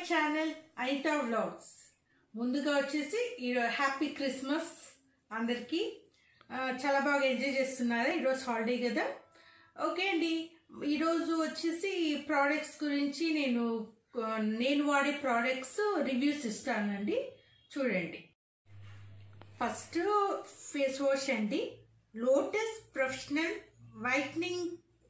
channel ఐటా vlogs ముందుగా వచ్చేసి ఈరోజు హ్యాపీ క్రిస్మస్ అందరికీ ఆ, చాలా బాగా ఎంజాయ్ చేస్తున్నారా ఈరోజు హాలిడే కదా ఓకే అండి ఈరోజు వచ్చేసి ప్రోడక్ట్స్ గురించి నేను ఆ, నేను వాడే ప్రోడక్ట్స్ రివ్యూస్ ఇస్తానండి చూడండి ఫస్ట్ ఫేస్ వాష్ అండి Lotus professional whitening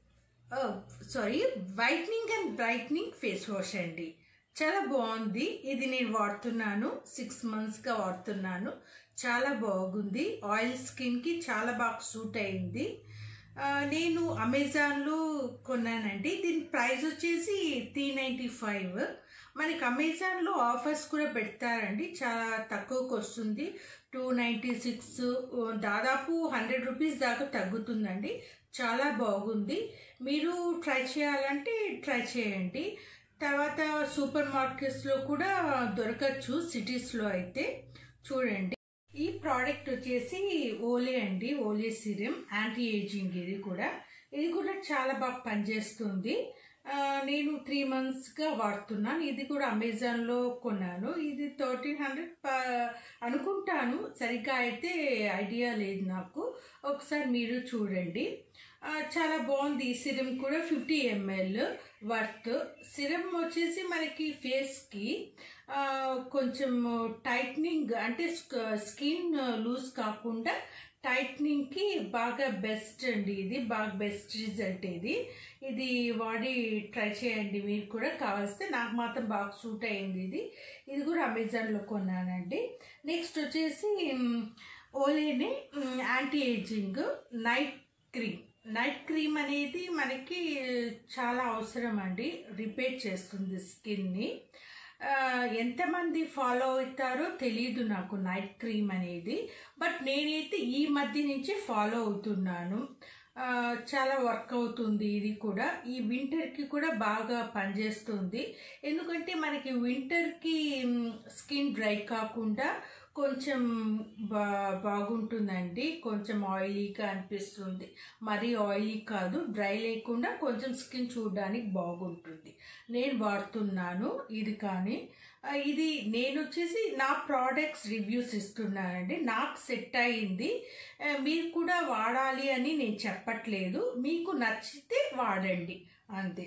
sorry whitening and brightening face wash అండి చాలా బాగుంది ఇది నేను వాడుతున్నాను సిక్స్ మంత్స్గా వాడుతున్నాను చాలా బాగుంది ఆయిల్ స్కిన్కి చాలా బాగా సూట్ అయింది ఆ, నేను అమెజాన్లో కొన్నానండి దీని ప్రైస్ వచ్చేసి త్రీ నైంటీ ఫైవ్ మనకి అమెజాన్లో ఆఫర్స్ కూడా పెడతారండి చాలా తక్కువకి వస్తుంది టూ నైంటీ సిక్స్ దాదాపు హండ్రెడ్ రూపీస్ దాకా తగ్గుతుందండి చాలా బాగుంది మీరు ట్రై చేయాలంటే ట్రై చేయండి తర్వాత సూపర్ మార్కెట్స్లో కూడా దొరకచ్చు సిటీస్లో అయితే చూడండి ఈ ప్రోడక్ట్ వచ్చేసి ఓలే అండి ఓలే సిరం యాంటీ ఏజింగ్ ఇది కూడా ఇది కూడా చాలా బాగా పనిచేస్తుంది ఆ, నేను త్రీ మంత్స్గా వాడుతున్నాను ఇది కూడా అమెజాన్లో కొన్నాను ఇది థర్టీన్ హండ్రెడ్ అనుకుంటాను సరిగ్గా అయితే ఐడియా లేదు నాకు ఒకసారి మీరు చూడండి ఆ, చాలా బాగుంది ఈ సిరం కూడా ఫిఫ్టీ ఎంఎల్ వర్త్ సిరం వచ్చేసి మనకి ఫేస్కి ఆ, కొంచెం టైట్నింగ్ అంటే స్కిన్ లూజ్ కాకుండా టైట్నింగ్కి బాగా బెస్ట్ అండి ఇది బాగా బెస్ట్ రిజల్ట్ ఇది ఇది వాడి ట్రై చేయండి మీరు కూడా కావాల్స్తే నాకు మాత్రం బాగా సూట్ అయింది ఇది ఇది కూడా అమెజాన్లో కొన్నానండి నెక్స్ట్ వచ్చేసి మ్, ఓలేని మ్, anti ageing night cream night cream అనేది మనకి చాలా అవసరం అండి రిపేర్ చేస్తుంది స్కిన్ని ఆ, ఎంతమంది ఫాలో అవుతారో తెలియదు నాకు నైట్ క్రీమ్ అనేది బట్ నేనైతే ఈ మధ్య నుంచి ఫాలో అవుతున్నాను ఆ, చాలా వర్క్ అవుతుంది ఇది కూడా ఈ వింటర్కి కూడా బాగా పనిచేస్తుంది ఎందుకంటే మనకి వింటర్కి స్కిన్ డ్రై కాకుండా కొంచెం బా బాగుంటుందండి కొంచెం ఆయిలీగా అనిపిస్తుంది మరీ ఆయిలీ కాదు డ్రై లేకుండా కొంచెం స్కిన్ చూడడానికి బాగుంటుంది నేను వాడుతున్నాను ఇది కానీ ఆ, ఇది నేను వచ్చేసి నా ప్రోడక్ట్స్ రివ్యూస్ ఇస్తున్నానండి నాకు సెట్ అయింది ఆ, మీరు కూడా వాడాలి అని నేను చెప్పట్లేదు మీకు నచ్చితే వాడండి అంతే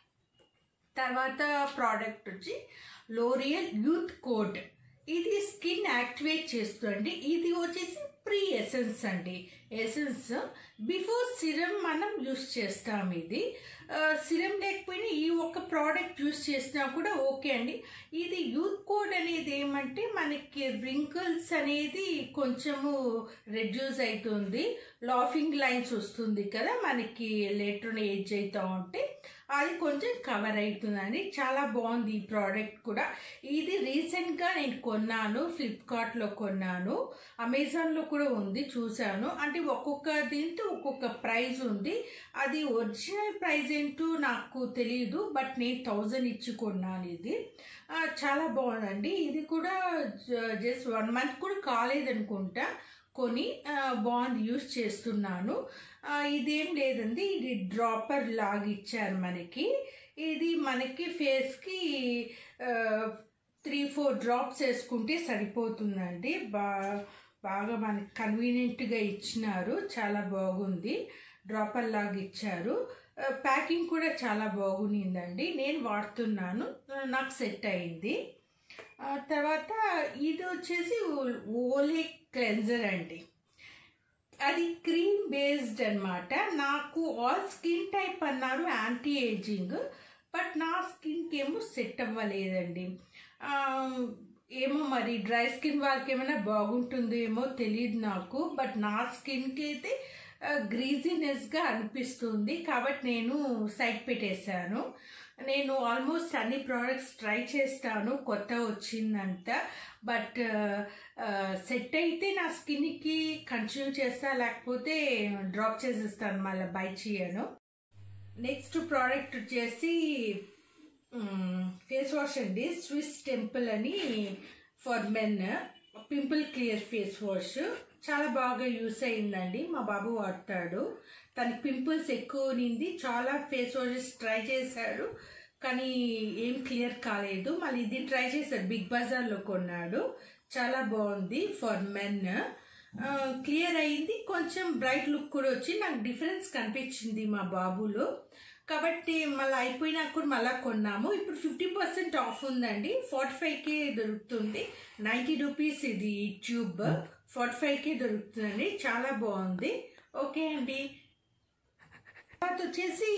తర్వాత ప్రోడక్ట్ వచ్చి లోరియల్ యూత్ కోట్ ఇది స్కిన్ యాక్టివేట్ చేస్తుంది ఇది వచ్చేసి ప్రీ ఎసెన్స్ అండి ఎసెన్స్ బిఫోర్ సిరం మనం యూస్ చేస్తాం ఇది సిరం లేకపోయినా ఈ ఒక్క ప్రోడక్ట్ యూస్ చేసినా కూడా ఓకే అండి ఇది యూత్ కోడ్ అనేది ఏమంటే మనకి రింకిల్స్ అనేది కొంచెము రెడ్యూస్ అవుతుంది లాఫింగ్ లైన్స్ వస్తుంది కదా మనకి లేటర్ ఏజ్ అవుతూ ఉంటే అది కొంచెం కవర్ అవుతుందని చాలా బాగుంది ఈ ప్రోడక్ట్ కూడా ఇది రీసెంట్గా నేను కొన్నాను ఫ్లిప్కార్ట్లో కొన్నాను అమెజాన్లో కూడా ఉంది చూశాను అంటే ఒక్కొక్క దీంతో ఒక్కొక్క ప్రైస్ ఉంది అది ఒరిజినల్ ప్రైస్ ఏంటో నాకు తెలియదు బట్ నేను థౌజండ్ ఇచ్చి కొన్నాను ఇది ఆ, చాలా బాగుందండి ఇది కూడా జస్ట్ వన్ మంత్ కూడా కాలేదనుకుంటా కొని ఆ, బాగుంది యూస్ చేస్తున్నాను ఆ, ఇదేం లేదండి ఇది డ్రాపర్ లాగా ఇచ్చారు మనకి ఇది మనకి ఫేస్కి త్రీ ఫోర్ డ్రాప్స్ వేసుకుంటే సరిపోతుందండి బా బాగా మనకి కన్వీనియంట్గా ఇచ్చినారు చాలా బాగుంది డ్రాపర్ లాగా ఇచ్చారు ఆ, ప్యాకింగ్ కూడా చాలా బాగుండిందండి నేను వాడుతున్నాను ఆ, నాకు సెట్ అయింది ఆ, తర్వాత ఇది వచ్చేసి ఓలే క్లెన్జర్ అండి అది క్రీమ్ బేస్డ్ అన్నమాట నాకు ఆల్ స్కిన్ టైప్ అన్నారు యాంటీ ఏజింగ్ బట్ నా స్కిన్కి ఏమో సెట్ అవ్వలేదండి ఆ, ఏమో మరి డ్రై స్కిన్ వాళ్ళకి ఏమైనా బాగుంటుందేమో తెలియదు నాకు బట్ నా స్కిన్కి అయితే గ్రీజీనెస్గా అనిపిస్తుంది కాబట్టి నేను సైడ్ పెట్టేశాను నేను ఆల్మోస్ట్ అన్ని ప్రోడక్ట్స్ ట్రై చేస్తాను కొత్త వచ్చిందంత బట్ సెట్ అయితే నా స్కిన్కి కంటిన్యూ చేస్తా లేకపోతే డ్రాప్ చేసేస్తాను మళ్ళీ బై చేయను నెక్స్ట్ ప్రోడక్ట్ వచ్చేసి ఫేస్ వాష్ అండి స్విస్ టెంపుల్ అని for men pimple clear face wash చాలా బాగా యూస్ అయిందండి మా బాబు వాడతాడు తనకి పింపుల్స్ ఎక్కువ నింది చాలా ఫేస్ వాషెస్ ట్రై చేశాడు కానీ ఏం క్లియర్ కాలేదు మళ్ళీ ఇది ట్రై చేశాడు బిగ్ బజార్లో కొన్నాడు చాలా బాగుంది ఫర్ మెన్ క్లియర్ అయింది కొంచెం బ్రైట్ లుక్ కూడా వచ్చి నాకు డిఫరెన్స్ కనిపించింది మా బాబులో కాబట్టి మళ్ళీ అయిపోయినాక కూడా మళ్ళీ కొన్నాము ఇప్పుడు ఫిఫ్టీ పర్సెంట్ ఆఫ్ ఉందండి ఫార్టీ ఫైవ్కి దొరుకుతుంది నైంటీ రూపీస్ ఇది ట్యూబ్ ఫార్టీ ఫైవ్కి దొరుకుతుందండి చాలా బాగుంది ఓకే అండి తర్వాత వచ్చేసి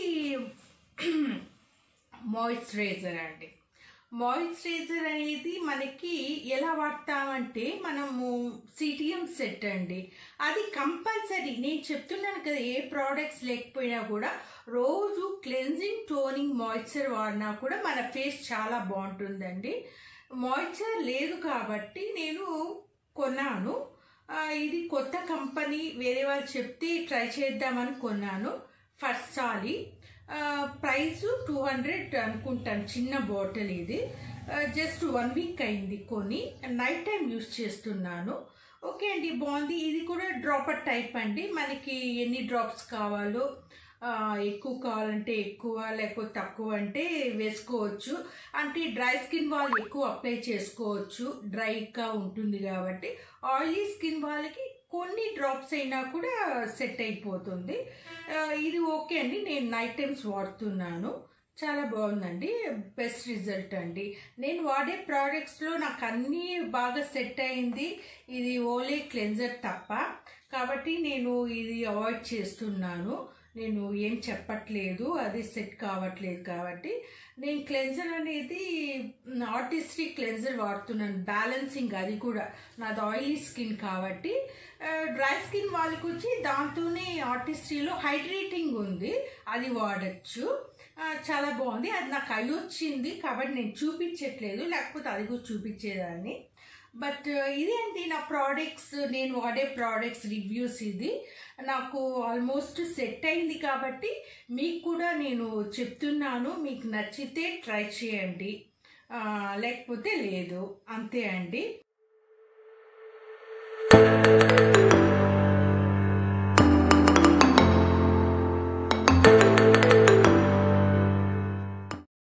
మాయిశ్చరైజర్ అండి మాయిశ్చరైజర్ అనేది మనకి ఎలా వాడతామంటే మనము సిటిఎం సెట్ అండి అది కంపల్సరీ నేను చెప్తున్నాను కదా ఏ ప్రోడక్ట్స్ లేకపోయినా కూడా రోజు క్లెన్జింగ్ టోనింగ్ మాయిశ్చర్ వాడినా కూడా మన ఫేస్ చాలా బాగుంటుందండి మాయిశ్చర్ లేదు కాబట్టి నేను కొన్నాను ఆ, ఇది కొత్త కంపెనీ వేరే వాళ్ళు చెప్తే ట్రై చేద్దామని కొన్నాను ఫస్ట్ సాలి ప్రైస్ టూ హండ్రెడ్ అనుకుంటాను చిన్న బాటిల్ ఇది జస్ట్ వన్ వీక్ అయింది కొని నైట్ టైం యూస్ చేస్తున్నాను ఓకే అండి బాగుంది ఇది కూడా డ్రాపర్ టైప్ అండి మనకి ఎన్ని డ్రాప్స్ కావాలో ఆ, ఎక్కువ కావాలంటే ఎక్కువ లేకపోతే తక్కువ అంటే వేసుకోవచ్చు అంటే డ్రై స్కిన్ వాళ్ళు ఎక్కువ అప్లై చేసుకోవచ్చు డ్రైగా ఉంటుంది కాబట్టి ఆయిలీ స్కిన్ వాళ్ళకి కొన్ని డ్రాప్స్ అయినా కూడా సెట్ అయిపోతుంది ఆ, ఇది ఓకే అండి నేను నైట్ టైమ్స్ వాడుతున్నాను చాలా బాగుందండి బెస్ట్ రిజల్ట్ అండి నేను వాడే ప్రోడక్ట్స్లో నాకు అన్నీ బాగా సెట్ అయింది ఇది ఓన్లీ క్లెన్జర్ తప్ప కాబట్టి నేను ఇది అవాయిడ్ చేస్తున్నాను నేను ఏం చెప్పట్లేదు అది సెట్ కావట్లేదు కాబట్టి నేను క్లెన్జర్ అనేది ఆర్టిస్ట్రీ క్లెన్జర్ వాడుతున్నాను బ్యాలెన్సింగ్ అది కూడా నాది ఆయిలీ స్కిన్ కాబట్టి డ్రై స్కిన్ వాళ్ళకి వచ్చి దాంతోనే ఆర్టిస్ట్రీలో హైడ్రేటింగ్ ఉంది అది వాడచ్చు ఆ, చాలా బాగుంది అది నాకు అయి వచ్చింది కాబట్టి నేను చూపించట్లేదు లేకపోతే అది కూడా చూపించేదాన్ని బట్ ఇదే అండి నా ప్రోడక్ట్స్ నేను వాడే ప్రోడక్ట్స్ రివ్యూస్ ఇది నాకు ఆల్మోస్ట్ సెట్ అయింది కాబట్టి మీకు కూడా నేను చెప్తున్నాను మీకు నచ్చితే ట్రై చేయండి ఆ, లేకపోతే లేదు అంతే అండి